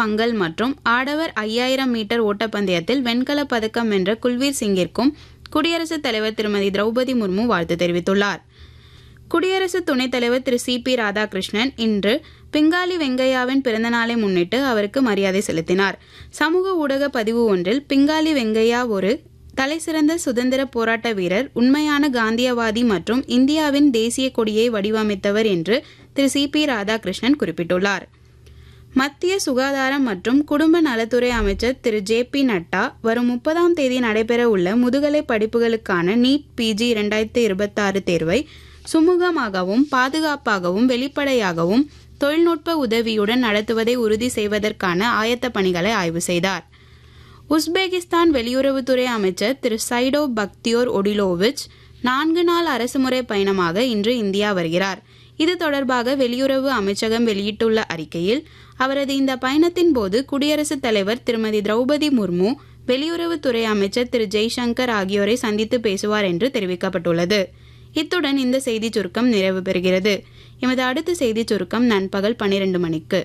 பங்கல் மற்றும் ஆடவர் ஐயாயிரம் மீட்டர் ஓட்டப்பந்தயத்தில் வெண்கலப் பதக்கம் வென்ற குல்வீர் சிங்கிற்கும் குடியரசுத் தலைவர் திருமதி திரௌபதி முர்மு வாழ்த்து தெரிவித்துள்ளார் குடியரசு துணைத் தலைவர் திரு சி பி ராதாகிருஷ்ணன் இன்று பிங்காலி வெங்கையாவின் பிறந்தநாளை முன்னிட்டு அவருக்கு மரியாதை செலுத்தினார் சமூக ஊடக பதிவு ஒன்றில் பிங்காலி வெங்கையா ஒரு தலைசிறந்த சுதந்திர போராட்ட வீரர் உண்மையான காந்தியவாதி மற்றும் இந்தியாவின் தேசிய கொடியை வடிவமைத்தவர் என்று திரு சி பி ராதாகிருஷ்ணன் குறிப்பிட்டுள்ளார் மத்திய சுகாதாரம் மற்றும் குடும்ப நலத்துறை அமைச்சர் திரு ஜே பி நட்டா வரும் முப்பதாம் தேதி நடைபெற உள்ள முதுகலை படிப்புகளுக்கான நீட் பிஜி இரண்டாயிரத்தி இருபத்தாறு தேர்வை சுமூகமாகவும் பாதுகாப்பாகவும் வெளிப்படையாகவும் தொழில்நுட்ப உதவியுடன் நடத்துவதை உறுதி செய்வதற்கான ஆயத்த பணிகளை ஆய்வு செய்தார் உஸ்பெகிஸ்தான் வெளியுறவுத்துறை அமைச்சர் திரு சைடோ பக்தியோர் ஒடிலோவிச் நான்கு நாள் அரசுமுறை பயணமாக இன்று இந்தியா வருகிறார் இது தொடர்பாக வெளியுறவு அமைச்சகம் வெளியிட்டுள்ள அறிக்கையில் அவரது இந்த பயணத்தின் போது குடியரசுத் தலைவர் திருமதி திரௌபதி முர்மு வெளியுறவுத்துறை அமைச்சர் திரு ஜெய்சங்கர் ஆகியோரை சந்தித்து பேசுவார் என்று தெரிவிக்கப்பட்டுள்ளது இத்துடன் இந்த செய்திச் சுருக்கம் நிறைவு பெறுகிறது எமது அடுத்த செய்திச் சுருக்கம் நண்பகல் பன்னிரண்டு மணிக்கு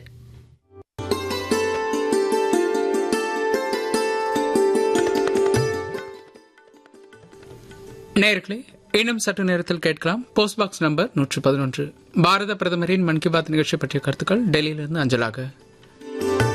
நேர்களே இன்னும் சற்று நேரத்தில் கேட்கலாம் போஸ்ட் பாக்ஸ் நம்பர் நூற்று பதினொன்று பாரத பிரதமரின் மன் கி பாத் நிகழ்ச்சி பற்றிய கருத்துக்கள் டெல்லியிலிருந்து அஞ்சலாக